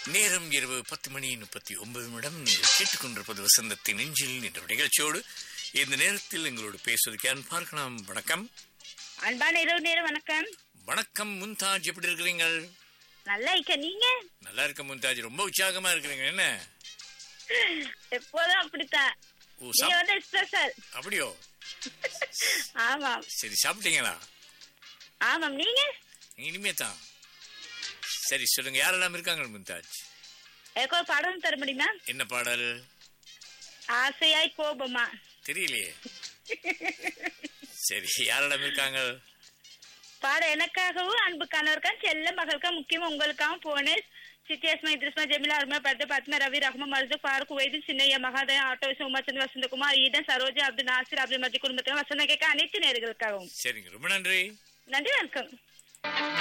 நேரம் இரவு பத்து மணி முப்பத்தி ஒன்பது நிமிடம் நீங்கள் கேட்டுக்கொண்டிருப்பது வசந்தத்தின் நெஞ்சில் என்ற நிகழ்ச்சியோடு இந்த நேரத்தில் எங்களோடு பேசுவதற்கு யார் பார்க்கலாம் வணக்கம் அன்பான இரவு நேரம் வணக்கம் வணக்கம் முன்தாஜ் எப்படி இருக்கிறீங்கள் நல்லா இருக்க நீங்க நல்லா இருக்க முன்தாஜ் ரொம்ப உற்சாகமா இருக்கிறீங்க என்ன எப்போதும் அப்படித்தான் ஓ நீங்க சாப் வந்து ஸ்பெஷல் அப்படியோ ஆமாம் சரி சாப்பிட்டீங்களா ஆமாம் நீங்க இனிமே தான் சரி சொல்லுங்க யாரெல்லாம் இருக்காங்க முன்தாஜ் எனக்கு ஒரு படம் தர முடியுமா என்ன பாடல் ஆசையாய் கோபமா தெரியலையே சரி யாரெல்லாம் இருக்காங்க பாடம் எனக்காகவும் அன்பு கணவருக்கும் செல்ல மகளுக்கும் முக்கியமா உங்களுக்காகவும் போனேன் சித்தியாஸ்மா இத்ரிஸ்மா ஜெமிலா அருமா பர்த பத்மா ரவி ரஹ்மா மருது ஃபாரூக் வைது சின்னையா மகாதயா ஆட்டோ உமாச்சந்த் வசந்தகுமார் ஈடன் சரோஜா அப்துல் நாசிர் அப்துல் மஜி குடும்பத்தினர் வசந்த கேட்க அனைத்து நேர்களுக்காகவும் சரிங்க ரொம்ப நன்றி நன்றி வணக்கம்